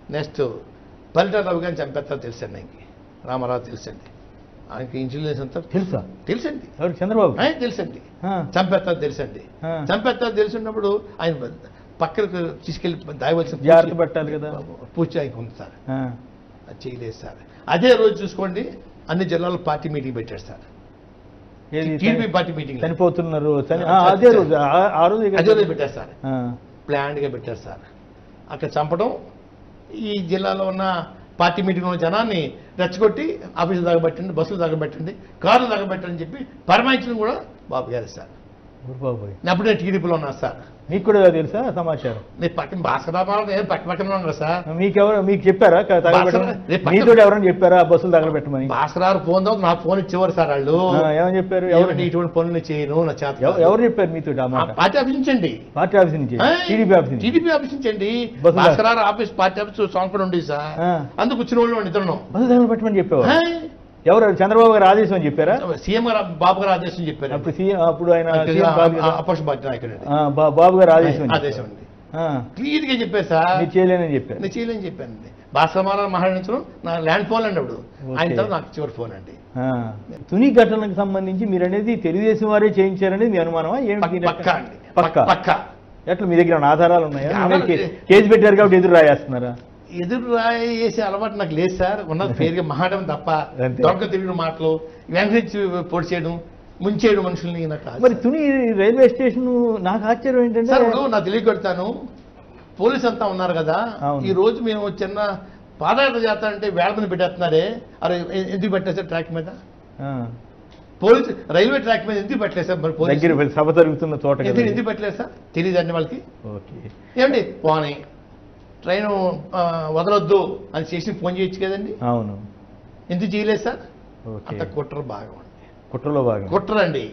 Next Paritala Ravi గారిని చంపేస్తారు తెలుసండి ఆయనకి రామారావు తెలుసండి ఆయనకి ఇన్సూరెన్స్ అంతా తెలుసా తెలుసండి ఎవరికి చంద్రబాబు ఆయన తెలుసండి ఆ, చంపేస్తారు తెలుసండి ఆ. చంపేస్తారు తెలిసినప్పుడు ఆయన పక్కకు తీసుకెళ్ళి దాయవలసిన పూచి- జాగ్రత్త పట్టాలి కదా. పూజ ఆయనకు ఉంది సార్ ఆ, అది చేయలేదు సార్ అదే రోజు చూసుకోండి అన్ని జిల్లాలో పార్టీ మీటింగ్ పెట్టారు సార్ ఏది టీడీపీ పార్టీ మీటింగ్ చనిపోతున్నారు చని- ఆ, అదే రోజు ఆ- ఆ రోజు అదే రోజు పెట్టారు సార్ ఆ, ప్లాన్డ్గా పెట్టారు సార్ అక్కడ చంపడం ఈ జిల్లాలో ఉన్న పార్టీ మీటింగ్ ఉన్న జనాన్ని రెచ్చగొట్టి ఆఫీసు దాగబెట్టండి బస్సులు దాగబెట్టండి కార్లు దాగబెట్టండి అని చెప్పి పరమాయించడం కూడా బాబు గారు సార్ ఊరు బాబోయ్ నేను అప్పుడే టీడీపీలో ఉన్నా సార్ మీకు కూడా తెలుసా సమాచారం నేను పక్కన భాస్కరాబాద్ నేను పక్క పక్కన ఉన్నాను కదా సార్ మీకెవరు మీకు చెప్పారా క- తగలబెట్టమని? బాసర- రేపు పక్క- మీతో ఎవరైనా చెప్పారా ఆ బస్సులు తగలబెట్టమని భాస్కరారు ఫోన్ తర్వాత నాకు ఫోన్ ఇచ్చేవారు సార్ వాళ్ళు ఆ, ఏమని చెప్పారు ఎవరు ఎవరు ఇటువంటి పనులు చేయను నా చేత ఎవ- ఎవరు చెప్పారు మీతో ఆ మాట పార్టీ ఆఫీస్ నుంచండి పార్టీ ఆఫీస్ నుంచి టీడీపీ ఆఫీస్ నుంచి టీడీపీ ఆఫీస్ నుంచండి బస్సు దా- భాస్కరారు ఆఫీస్ పార్టీ ఆఫీస్ సోంపడి ఉండేది సార్ ఆ. అందుకు వచ్చిన వాళ్ళు ఇద్దరు బస్సు తగలబెట్టమని చెప్పేవారు ఎవరు చంద్రబాబు గారు ఆదేశం అని చెప్పారా సీఎం గారు బాబు గారు ఆదేశం చెప్పారు అప్పుడు సీఎం అప్పుడు ఆయన సీఎం కాదు కదా. అపోష పార్టీ నాయకుడు ఆ, బా- బాబు గారు ఆదేశం అని ఆదేశం చెప్పారు. అండి ఆ, క్లియర్ గా చెప్పారు సార్ మీరు చేయలేనని చెప్పారు నేను చేయలేని చెప్పానండి భాస్కరమారావు మహారాణించడం నా ల్యాండ్ ఫోన్ అండి అప్పుడు ఆయన ఓకే. తర్వాత నాకు చివరి ఫోన్ అండి ఆ, తుని ఘటనకు సంబంధించి మీరు అనేది తెలుగుదేశం వారే చేయించారనేది మీ అనుమానమా ఏమిటి పక్క- దీని పక్క అండి పక్క పక్క ఎట్లా మీ దగ్గర ఏమైనా ఆధారాలు ఉన్నాయా ఆధారాలు మీరు కే- కేసు పెట్టారు కాబట్టి ఎదురు రాయేస్తున్నారా ఎదురు రాయి వేసే అలవాటు నాకు లేదు సార్ ఉన్నది పేరుగా మాట్లాడడం తప్ప అంతే. దొంగ తిరిగిన మాటలు వెంకరించి పొడి చేయడం ముంచేయడం మనుషుల్ని నాకు రాదు మరి సార్. తుని రైల్వే స్టేషన్ నాకు ఆశ్చర్యం ఏంటంటే సార్ ఇప్పుడు నాకు తెలియకొడతాను పోలీస్ అంతా ఉన్నారు కదా అవును. ఈ రోజు మేము చిన్న పాదయాత్ర చేస్తానంటే వేళ మీద పెట్టేస్తున్నారే అరే ఎ- ఎందుకు పెట్టేస్తారు ట్రాక్ మీద ఆ, పోలీస్ రైల్వే ట్రాక్ మీద ఎందుకు పెట్టలేదు సార్ మరి పోలీస్ దగ్గర వెళ్ళి సభ జరుగుతున్న చోట కదా ఎందుకు ఇది. ఎందుకు పెట్టలేదు సార్ తెలియదండి వాళ్ళకి ఓకే ఏమండి పోనీ ట్రైన్ వదలొద్దు అని స్టేషన్ ఫోన్ చేయొచ్చు కదండి అవును ఎందుకు చేయలేదు సార్ ఓకే అంత కుట్ర బాగా ఉంది కుట్రలో భాగం కుట్ర అండి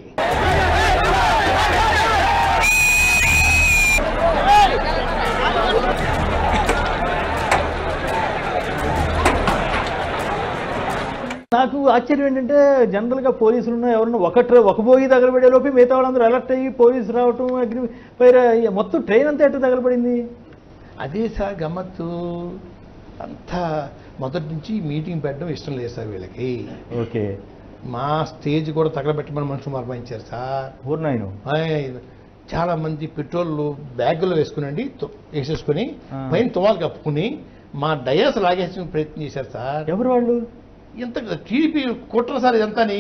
నాకు ఆశ్చర్యం ఏంటంటే జనరల్ గా పోలీసులు ఉన్న ఎవరన్నా ఒక ట్రై ఒక బోగి తగలబడే లోపే మిగతా వాళ్ళందరూ అలర్ట్ అయ్యి పోలీసు రావటం అగ్ని పైర మొత్తం ట్రైన్ అంతా ఎట్లా తగలబడింది అదే సార్ గమ్మత్తు అంతా మొదటి నుంచి మీటింగ్ పెట్టడం ఇష్టం లేదు సార్ వీళ్ళకి ఓకే మా స్టేజ్ కూడా తగలబెట్టమని మనుషులు మర్మాయించారు సార్ ఊర్నాయను ఆయ్, చాలా మంది పెట్రోల్ బ్యాగులో వేసుకునండి తో- వేసేసుకుని ఆ. పైన తువాలు కప్పుకుని మా డయాస్ లాగేసిన ప్రయత్నం చేశారు సార్ ఎవరు వాళ్ళు ఇంత టీడీపీ కుట్ర సార్ ఇదంతాని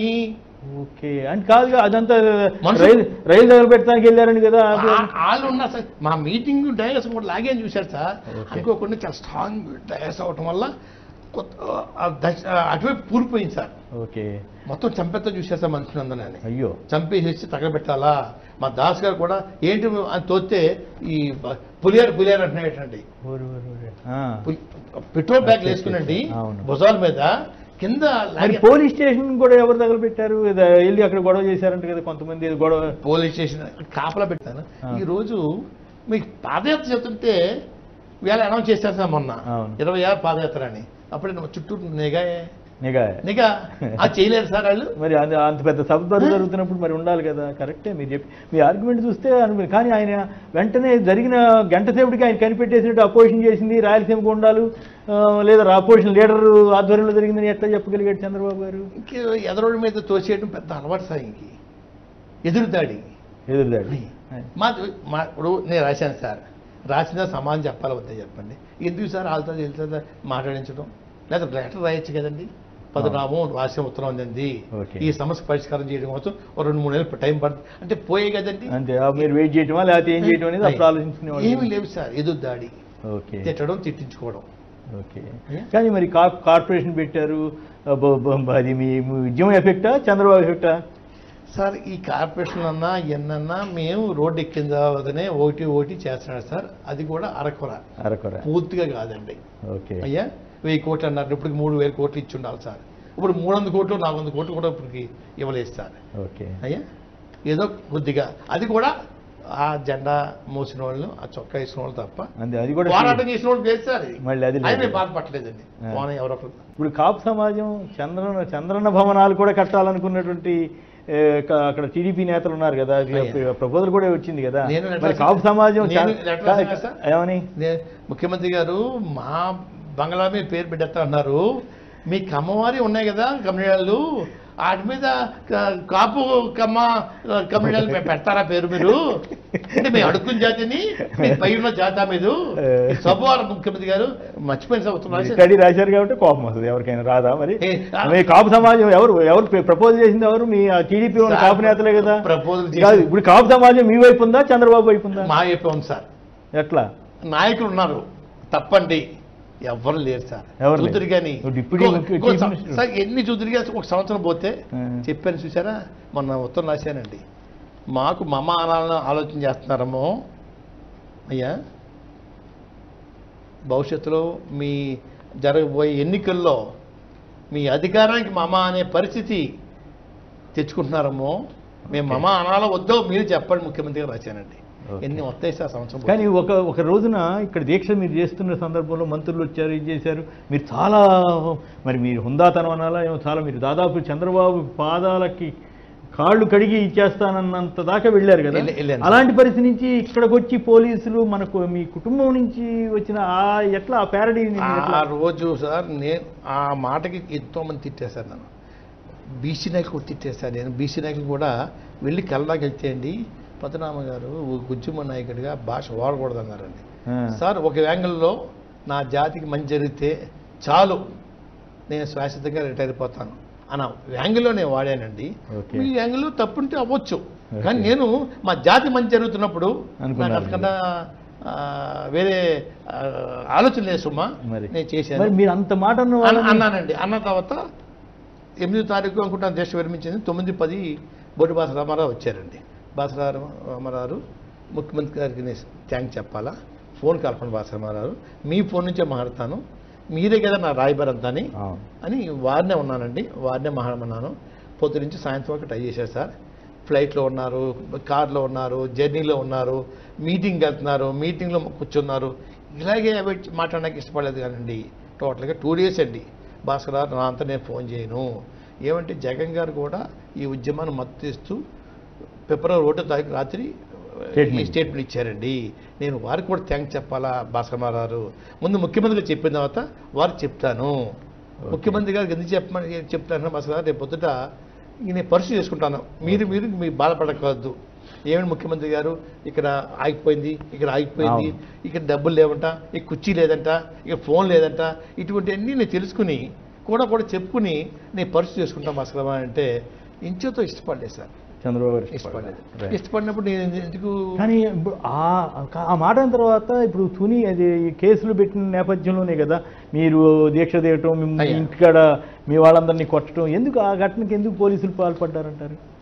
ఓకే అంటే కాదుగా అదంతా మనుషులు- రైలు రైలు తగలబెట్టడానికి వెళ్ళారని కదా ఆ- వాళ్ళు ఉన్నా సార్ మా మీటింగ్ డయాస్ కూడా లాగే చూశారు సార్ ఓకే. అనుకోకుండా చాలా స్ట్రాంగ్ డయాస్ అవటం వల్ల కొత్త ఆ దశ- ఆ అటువైపు కూలిపోయింది సార్ ఓకే మొత్తం చంపేస్తా చూశారు సార్ మనుషులందరూ అని అయ్యో చంపేసేసి తగలబెట్టాలా మా దాస్ గారు కూడా ఏంటి అని తోస్తే ఈ బ- పులియారు పులియారు అంటున్నాయి ఊరు, ఊరు, ఊరు. ఆ. పెట్రోల్ బ్యాగ్ వేసుకునండి అవును. భుజాల మీద కింద మరి లాగే- పోలీస్ స్టేషన్ కూడా ఎవరు తగలబెట్టారు ఏదో వెళ్ళి అక్కడ గొడవ చేశారంట కదా కొంతమంది ఏదో గొడవ పోలీస్ స్టేషన్ కాపలా పెట్టాను ఆ. ఈ రోజు మీకు పాదయాత్ర చేస్తుంటే వేళ అనౌన్స్ చేశారు సార్ మొన్న అవును. ఇరవై ఆరు పాదయాత్ర అని అప్పుడే నువ్వు చుట్టూ నిఘా నిఘా నిఘా అది చేయలేరు సార్ వాళ్ళు మరి అంత అంత పెద్ద సభ బరువు జరుగుతున్నప్పుడు మరి ఉండాలి కదా కరెక్టే మీరు చెప్పి మీ ఆర్గ్యుమెంట్ చూస్తే అను కానీ ఆయన వెంటనే జరిగిన గంట సేపటికి ఆయన కనిపెట్టేసినట్టు అపోజిషన్ చేసింది రాయలసీమ గుండాలు ఆ, లేదా అపోజిషన్ లీడర్ ఆధ్వర్యంలో జరిగిందని ఎట్లా చెప్పగలిగాడు చంద్రబాబు గారు ఇంకే ఎదరోడి మీద తోసేయడం పెద్ద అలవాటు సార్ ఇంక ఎదురు దాడి ఎదురుదాడి మా మా ఇప్పుడు నేను రాశాను సార్ రాసిన సమాధానం చెప్పాలి వద్దా చెప్పండి ఎందుకు సార్ వాళ్ళతో వీళ్ళతో మాట్లాడించడం లేదా లెటర్ రాయొచ్చు కదండి పదనామం రాసిన ఉత్తరం అందింది ఓకే. ఈ సమస్య పరిష్కారం చేయడం కోసం ఓ రెండు మూడు నెలలు టైం పడుతుంది అంటే పోయే కదండి అంతే ఆ మీరు వెయిట్ చేయటమా లేకపోతే ఏం చేయటం అనేది అప్పుడు ఏమీ ఆలోచించుకునేవాళ్ళు లేవు సార్ ఎదురు దాడి ఓకే తిట్టడం తిట్టించుకోవడం ఓకే ఏ? కానీ మరి కా- కార్పొరేషన్ పెట్టారు ఆ, బ- బ- అది మీ మీ ఉద్యమం ఎఫెక్టా చంద్రబాబు ఎఫెక్టా సార్ ఈ కార్పొరేషన్ అన్నా ఎన్నన్నా మేము రోడ్డు ఎక్కిన తర్వాతనే ఒకటి ఒకటి చేస్తున్నాడు సార్ అది కూడా అరకొర అరకొర పూర్తిగా కాదండి ఓకే అయ్యా వెయ్యి కోట్లు అన్నారు ఇప్పటికి మూడు వేల కోట్లు ఇచ్చి ఉండాలి సార్ ఇప్పుడు మూడు వందల కోట్లు నాలుగు వందల కోట్లు కూడా ఇప్పటికి ఇవ్వలేదు సార్ ఓకే అయ్యా ఏదో కొద్దిగా అది కూడా ఆ జెండా మోసిన వాళ్ళు ఆ చొక్కా వేసిన వాళ్ళు తప్ప అంతే అది కూడా పోరాటం చేసిన వాళ్ళు లేదు సార్ అది. మళ్ళీ అది లేదు. ఆయన మేము బాధపడలేదండి ఆ. పోనీ ఎవరొకరు ఇప్పుడు కాపు సమాజం చంద్రన చంద్రన భవనాలు కూడా కట్టాలనుకున్నటువంటి ఏ, క- అక్కడ టీడీపీ నేతలు ఉన్నారు కదా అయ్యా. ప్రపోజల్ కూడా వచ్చింది కదా నేను లెటర్ మరి కాపు సమాజం నేను చా- లెటర్ కా- రాశానా సార్? ఏమని నే- ముఖ్యమంత్రి గారు మా బంగ్లా మీద పేరు పెట్టేస్తా అన్నారు మీ కమ్మవారి ఉన్నాయి కదా కమ్యూనిటీలు వాటి మీద క- కాపు కమ్మ కమ్యూనిటీలు పెడతారా పేరు మీరు అంటే మేము అడుక్కున్న జాతిని మీకు పై ఉన్న జాతా మీరు సభవారం ముఖ్యమంత్రి గారు మర్చిపోయిన సంవత్సరం స్టడీ రాశారు కాబట్టి కోపం వస్తుంది ఎవరికైనా రాదా మరి ఏ, ఆ- మీ కాపు సమాజం ఎవరు ఎవరు ప్రపోజ్ చేసింది ఎవరు మీ టీడీపీ ఉన్న కాపు నేతలే కదా ప్రపోజల్ కాదు చేసి ఇప్పుడు కాపు సమాజం మీ వైపు ఉందా చంద్రబాబు వైపు ఉందా మా వైపు ఉంది సార్ ఎట్లా నాయకులు ఉన్నారు తప్పండి ఎవరు లేరు సార్ ఎవరు లేరు. చూతురు కానీ ఓ డిప్యూటీ ముఖ్య- చీఫ్ మినిస్టర్. సార్ ఎన్ని చూతురు కానీ ఒక సంవత్సరం పోతే ఆ. చెప్పాను చూసారా మొన్న ఉత్తరం రాశానండి మాకు మమ అనాలని ఆలోచన చేస్తున్నారమ్మో అయ్యా భవిష్యత్తులో మీ జరగబోయే ఎన్నికల్లో మీ అధికారానికి మమ అనే పరిస్థితి తెచ్చుకుంటున్నారమ్మో మేము మమ అనాలో వద్దో మీరు చెప్పండి ముఖ్యమంత్రి గారు రాశానండి ఓకే. ఎన్ని వస్తాయి సార్ సంవత్సరం కానీ ఒక ఒక రోజున ఇక్కడ దీక్ష మీరు చేస్తున్న సందర్భంలో మంత్రులు వచ్చారు ఇది చేశారు మీరు చాలా మరి మీరు హుందాతనం అనాలా ఏమో చాలా మీరు దాదాపు చంద్రబాబు పాదాలకి కాళ్ళు కడిగి ఇచ్చేస్తానన్నంత దాకా వెళ్ళారు కదా వెళ్ళి- వెళ్ళాను. అలాంటి పరిస్థితి నుంచి ఇక్కడికి వచ్చి పోలీసులు మనకు మీ కుటుంబం నుంచి వచ్చిన ఆ ఎట్లా ఆ ప్యారడీ ఆ రోజు సార్ నేను ఆ మాటకి ఎంతో మంది తిట్టేశారు నన్ను బీసీ నాయకులు కూడా తిట్టేశారు నేను బీసీ నాయకులు కూడా వెళ్ళి కలడానికి వెళ్తే అండి పద్మనామ గారు ఉద్యమ నాయకుడిగా భాష వాడకూడదు అన్నారండి సార్ ఒక యాంగిల్లో నా జాతికి మంచి జరిగితే చాలు నేను శాశ్వతంగా రిటైర్ అయిపోతాను అన్న యాంగిల్లో నేను వాడానండి ఓకే. మీ యాంగిల్లో తప్పుంటే అవ్వచ్చు ఓకే. కానీ నేను మా జాతి మంచి జరుగుతున్నప్పుడు నాకు అనుకున్నారు. అంతకన్నా ఆ, వేరే ఆ, ఆలోచన లేదు సుమ్మా మరి నేను చేశాను మరి మీరు అంత మాట అన్న అన్న- వాళ్ళని- అన్నానండి అన్న తర్వాత ఎనిమిదో తారీఖు అనుకుంటాను దేశం విరమించింది తొమ్మిది పది బొడ్డు బాస రామారావు వచ్చారండి బాస రామారావు ముఖ్యమంత్రి గారికి నేను థ్యాంక్ చెప్పాలా ఫోన్ కలపండి బాస రామారావు మీ ఫోన్ నుంచే మాట్లాడతాను మీరే కదా నా రాయబారి అంతా అని అవును. అని వారినే ఉన్నానండి వారినే మాట్లాడమన్నాను పొద్దు నుంచి సాయంత్రం వరకు ట్రై చేశారు సార్ ఫ్లైట్లో ఉన్నారు కార్లో ఉన్నారు జర్నీలో ఉన్నారు మీటింగ్ వెళ్తున్నారు మీటింగ్లో కూర్చున్నారు ఇలాగే అవి మాట్లాడడానికి ఇష్టపడలేదు కానండి టోటల్గా టూ డేస్ అండి భాస్కర్ గారు నా అంతా నేను ఫోన్ చేయను ఏమంటే జగన్ గారు కూడా ఈ ఉద్యమాన్ని మద్దతు ఇస్తూ ఫిబ్రవరి ఒకటో తారీఖు రాత్రి Statement. ఈ స్టేట్మెంట్ ఇచ్చారండి నేను వారికి కూడా థ్యాంక్స్ చెప్పాలా భాస్కర్ గారు ముందు ముఖ్యమంత్రి గారు చెప్పిన తర్వాత వారికి చెప్తాను ముఖ్యమంత్రి గారికి ఎందుకు చెప్పమని చెప్తాను భాస్కర్ గారు రేపు పొద్దుట ఇంక నేను పరిస్థితి చేసుకుంటాను మీరు మీరు మీరు బాధపడకూడదు ఏమిటి ముఖ్యమంత్రి గారు ఇక్కడ ఆగిపోయింది ఇక్కడ ఆగిపోయింది ఇక్కడ డబ్బులు లేవంట ఇక్కడ కుర్చీ లేదంట ఇక్కడ ఫోన్ లేదంట ఇటువంటివన్నీ నేను తెలుసుకుని కూడా కూడా చెప్పుకుని నేను పరిస్థితి చేసుకుంటాను భాస్కర్ గారు అంటే ఇంచుతో ఇష్టపడలేదు సార్ చంద్రబాబు గారు ఇష్టపడలేదు Right. ఇష్టపడినప్పుడు నేను ఎందుకు కానీ ఇప్పుడు ఆ ఆ మాట అయిన తర్వాత ఇప్పుడు తుని అది ఈ కేసులు పెట్టిన నేపథ్యంలోనే కదా మీరు దీక్ష తీయటం మీ అయ్యా. ఇంటికాడ మీ వాళ్ళందరినీ కొట్టడం ఎందుకు ఆ ఘటనకి ఎందుకు పోలీసులు పాల్పడ్డారంటారు